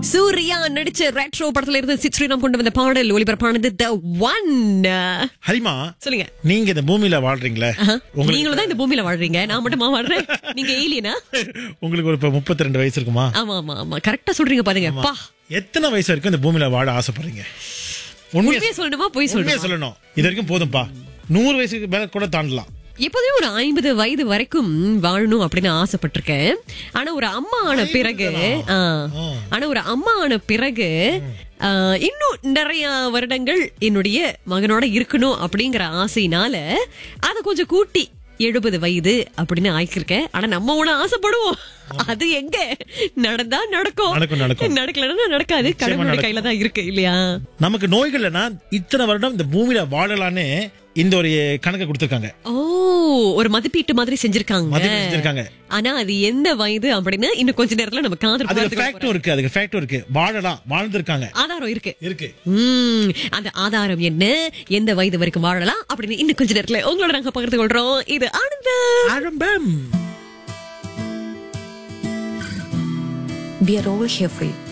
சூர்யா நடிச்ச ரெட்ரோ படத்துல இருந்து சித் ஸ்ரீராம் கொண்டு வந்த பாடல் ஒளிபரப்பானது த ஒன் ஹரிமா சொல்லுங்க நீங்க இந்த பூமியில வாழ்றீங்களே உங்களுக்கு நீங்களும் தான் இந்த பூமியில வாழ்றீங்க நான் மட்டுமா வாழ்றேன் நீங்க ஏலியனா உங்களுக்கு ஒரு இப்ப முப்பத்தி ரெண்டு வயசு இருக்குமா ஆமா ஆமா ஆமா கரெக்டா சொல்றீங்க பாருங்க பா எத்தனை வயசு வரைக்கும் இந்த பூமியில வாழ ஆசைப்படுறீங்க உண்மையை உண்மையை சொல்லணுமா போய் உண்மையை சொல்லணுமா சொல்லணும் இது வரைக்கும் போதும்பா நூறு வயசுக்கு மேல கூட தாண்டலாம் எப்போதுமே ஒரு ஐம்பது வயது வரைக்கும் வாழணும் அப்படின்னு ஆசைப்பட்டிருக்கேன் ஆனா ஒரு அம்மா ஆன பிறகு ஆ, ஆனா ஒரு அம்மா ஆன பிறகு ஆ, இன்னும் நிறைய வருடங்கள் என்னுடைய மகனோட இருக்கணும் அப்படிங்கிற ஆசையினால அதை கொஞ்சம் கூட்டி எழுபது வயது அப்படின்னு ஆக்கியிருக்கேன் ஆனா நம்ம ஒண்ணு ஆசைப்படுவோம் அது எங்க நடந்தா நடக்கும் நடக்கும், நடக்கும். நடக்கலன்னா நடக்காது கடவுளோட நடக்கும். கையில தான் இருக்கு இல்லையா நமக்கு நோய்கள்னா இத்தனை வருடம் இந்த பூமியில வாழலான்னு இந்த ஒரு கணக்கு கொடுத்திருக்காங்க ஓ ஒரு மதிப்பீட்டு மாதிரி செஞ்சிருக்காங்க மதிப்பு செஞ்சிருக்காங்க ஆனா அது எந்த வயது அப்படின்னு இன்னும் கொஞ்ச நேரத்துல நம்ம காதல் அதுக்கு பார்த்துக்க ஃபேக்டும் இருக்கு அதுக்கு ஃபேக்டும் இருக்கு வாழலாம் வாழ்ந்திருக்காங்க போறோம். ஆதாரம் இருக்கு இருக்கு உம் அந்த ஆதாரம் என்ன எந்த வயது வரைக்கும் வாழலாம் அப்படின்னு இன்னும் கொஞ்ச நேரத்துல உங்களோட நாங்க பகிர்ந்து கொள்றோம் இது ஆனந்தம் ஆரம்பம் We are all here for you.